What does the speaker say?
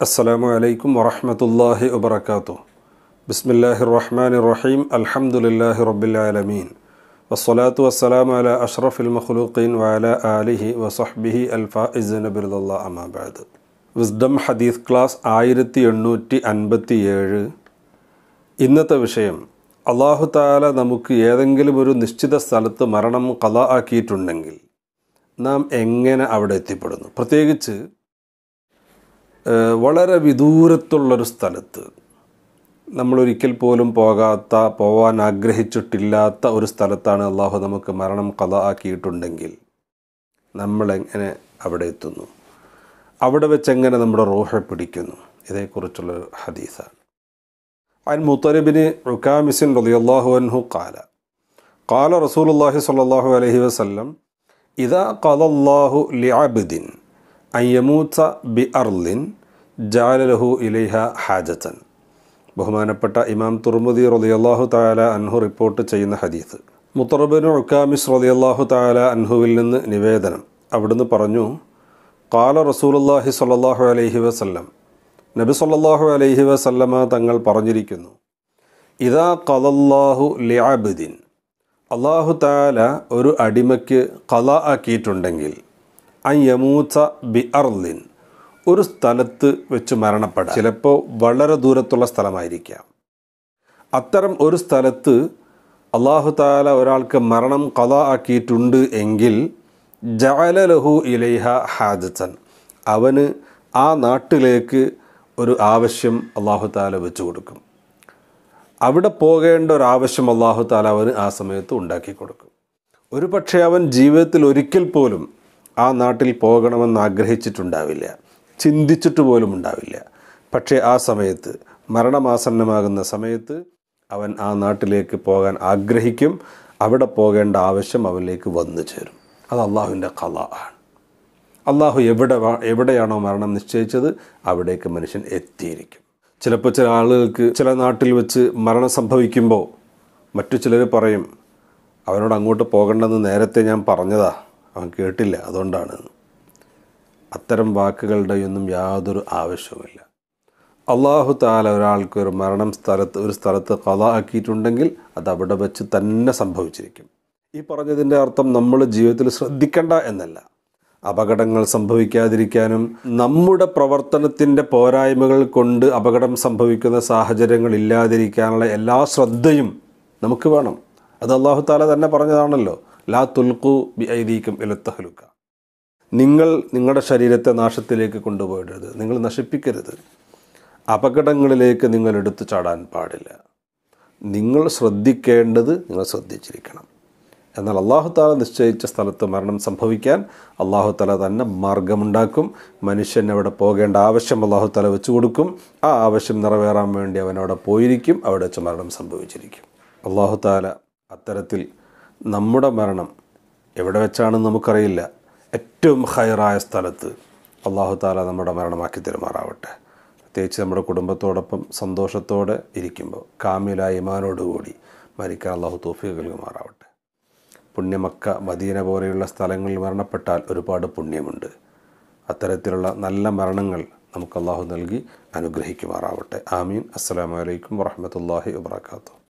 السلام عليكم ورحمة الله وبركاته بسم الله الرحمن الرحيم الحمد لله رب العالمين والصلاة والسلام على أشرف المخلوقين وعلى آله وصحبه الفائزين برضا الله أما بعد wisdom ഹദീസ് class ആയിരത്തി എണ്ണൂറ്റി അൻപത്തി ഏഴ് ഇന്നത്തെ വിഷയം അള്ളാഹു താല നമുക്ക് ഏതെങ്കിലും ഒരു നിശ്ചിത സ്ഥലത്ത് മരണം കഥ ആക്കിയിട്ടുണ്ടെങ്കിൽ നാം എങ്ങനെ അവിടെ എത്തിപ്പെടുന്നു പ്രത്യേകിച്ച് ഏഹ്, വളരെ വിദൂരത്തുള്ളൊരു സ്ഥലത്ത് നമ്മളൊരിക്കൽ പോലും പോകാത്ത പോവാൻ ആഗ്രഹിച്ചിട്ടില്ലാത്ത ഒരു സ്ഥലത്താണ് അള്ളാഹു നമുക്ക് മരണം കഥ ആക്കിയിട്ടുണ്ടെങ്കിൽ നമ്മളെങ്ങനെ അവിടെ എത്തുന്നു അവിടെ വെച്ച് എങ്ങനെ നമ്മുടെ റൂഹെ പിടിക്കുന്നു ഇതേക്കുറിച്ചുള്ളൊരു ഹദീസാണ് عن مطرب بن عكامس رضي الله عنه قال قال رسول الله صلى الله عليه وسلم إذا قضى الله لعبد أن يموت بأرض جعل له إليها حاجة ബഹുമാനപ്പെട്ട ഇമാം തുർമുദി റളിയല്ലാഹു താല അൻഹു റിപ്പോർട്ട് ചെയ്യുന്ന ഹദീസ് മുത്തറബിന് ഉക്കാമിസ് റളിയല്ലാഹു താല അൻഹുവിൽ നിന്ന് നിവേദനം അവിടുന്ന് പറഞ്ഞു കാല റസൂലുള്ളാഹി സ്വല്ലല്ലാഹു അലൈഹി വസല്ലം നബി സല്ലല്ലാഹു അലൈഹി വസല്ലമ തങ്ങൾ പറഞ്ഞിരിക്കുന്നു ഇതാ കലല്ലാഹു ലിഅബദിൻ അള്ളാഹു താല ഒരു അടിമയ്ക്ക് കല ആക്കിയിട്ടുണ്ടെങ്കിൽ അൻ യമൂത്ത ബി അർലിൻ ഒരു സ്ഥലത്ത് വെച്ച് മരണപ്പെടാം ചിലപ്പോൾ വളരെ ദൂരത്തുള്ള സ്ഥലമായിരിക്കാം അത്തരം ഒരു സ്ഥലത്ത് അള്ളാഹു താല ഒരാൾക്ക് മരണം കഥ ആക്കിയിട്ടുണ്ട് എങ്കിൽ ജഅലലഹു ഇലൈഹ ഹാജത്തൻ അവന് ആ നാട്ടിലേക്ക് ഒരു ആവശ്യം അള്ളാഹു താല വെച്ചു കൊടുക്കും അവിടെ പോകേണ്ട ഒരു ആവശ്യം അള്ളാഹു താല അവന് ആ സമയത്ത് ഉണ്ടാക്കി കൊടുക്കും ഒരു പക്ഷേ അവൻ ജീവിതത്തിൽ ഒരിക്കൽ പോലും ആ നാട്ടിൽ പോകണമെന്ന് ആഗ്രഹിച്ചിട്ടുണ്ടാവില്ല ചിന്തിച്ചിട്ട് പോലും ഉണ്ടാവില്ല പക്ഷേ ആ സമയത്ത് മരണമാസന്നമാകുന്ന സമയത്ത് അവൻ ആ നാട്ടിലേക്ക് പോകാൻ ആഗ്രഹിക്കും അവിടെ പോകേണ്ട ആവശ്യം അവനിലേക്ക് വന്നു ചേരും അത് അള്ളാഹുവിൻ്റെ കല ആണ് അള്ളാഹു എവിടെ വാ- എവിടെയാണോ മരണം നിശ്ചയിച്ചത് അവിടേക്ക് മനുഷ്യൻ എത്തിയിരിക്കും ചിലപ്പോൾ ചില ആളുകൾക്ക് ചില നാട്ടിൽ വെച്ച് മരണം സംഭവിക്കുമ്പോൾ മറ്റു ചിലർ പറയും അവനോട് അങ്ങോട്ട് പോകണ്ടെന്ന് നേരത്തെ ഞാൻ പറഞ്ഞതാ അവൻ കേട്ടില്ല അതുകൊണ്ടാണ് അത്തരം വാക്കുകളുടെ ഒന്നും യാതൊരു ആവശ്യവുമില്ല അള്ളാഹു താല ഒരാൾക്ക് ഒരു മരണം സ്ഥലത്ത് ഒരു സ്ഥലത്ത് കഥ ആക്കിയിട്ടുണ്ടെങ്കിൽ അത് അവിടെ വെച്ച് തന്നെ സംഭവിച്ചിരിക്കും ഈ പറഞ്ഞതിൻ്റെ അർത്ഥം നമ്മൾ ജീവിതത്തിൽ ശ്രദ്ധിക്കണ്ട എന്നല്ല അപകടങ്ങൾ സംഭവിക്കാതിരിക്കാനും നമ്മുടെ പ്രവർത്തനത്തിൻ്റെ പോരായ്മകൾ കൊണ്ട് അപകടം സംഭവിക്കുന്ന സാഹചര്യങ്ങൾ ഇല്ലാതിരിക്കാനുള്ള എല്ലാ ശ്രദ്ധയും നമുക്ക് വേണം അത് അള്ളാഹു താല തന്നെ പറഞ്ഞതാണല്ലോ ലാ തുൽക്കു ബി ഐദീക്കും ഇലത്തഹലുക്ക നിങ്ങൾ നിങ്ങളുടെ ശരീരത്തെ നാശത്തിലേക്ക് കൊണ്ടുപോയിടരുത് നിങ്ങൾ നശിപ്പിക്കരുത് അപകടങ്ങളിലേക്ക് നിങ്ങൾ എടുത്തു ചാടാൻ പാടില്ല നിങ്ങൾ ശ്രദ്ധിക്കേണ്ടത് നിങ്ങൾ ശ്രദ്ധിച്ചിരിക്കണം എന്നാൽ അള്ളാഹു താല നിശ്ചയിച്ച സ്ഥലത്ത് മരണം സംഭവിക്കാൻ അള്ളാഹു താല തന്നെ മാർഗമുണ്ടാക്കും മനുഷ്യൻ അവിടെ പോകേണ്ട ആവശ്യം അള്ളാഹു താല വെച്ചു കൊടുക്കും ആ ആവശ്യം നിറവേറാൻ വേണ്ടി അവൻ അവിടെ പോയിരിക്കും അവിടെ വെച്ച് മരണം സംഭവിച്ചിരിക്കും അള്ളാഹു താല അത്തരത്തിൽ നമ്മുടെ മരണം എവിടെ വെച്ചാണെന്ന് നമുക്കറിയില്ല ഏറ്റവും ഹയറായ സ്ഥലത്ത് അള്ളാഹു താല നമ്മുടെ മരണമാക്കി തെരുമാറാവട്ടെ പ്രത്യേകിച്ച് നമ്മുടെ കുടുംബത്തോടൊപ്പം സന്തോഷത്തോടെ ഇരിക്കുമ്പോൾ കാമിലായ ഇമാനോടുകൂടി മരിക്കാൻ അള്ളാഹു തോഫിക നൽകുമാറാവട്ടെ പുണ്യമക്ക മദീന പോലെയുള്ള സ്ഥലങ്ങളിൽ മരണപ്പെട്ടാൽ ഒരുപാട് പുണ്യമുണ്ട് അത്തരത്തിലുള്ള നല്ല മരണങ്ങൾ നമുക്ക് അള്ളാഹു നൽകി അനുഗ്രഹിക്കുമാറാവട്ടെ ആമീൻ അസ്സലാമലൈക്കും വറഹമത്തല്ലാഹി വാത്തു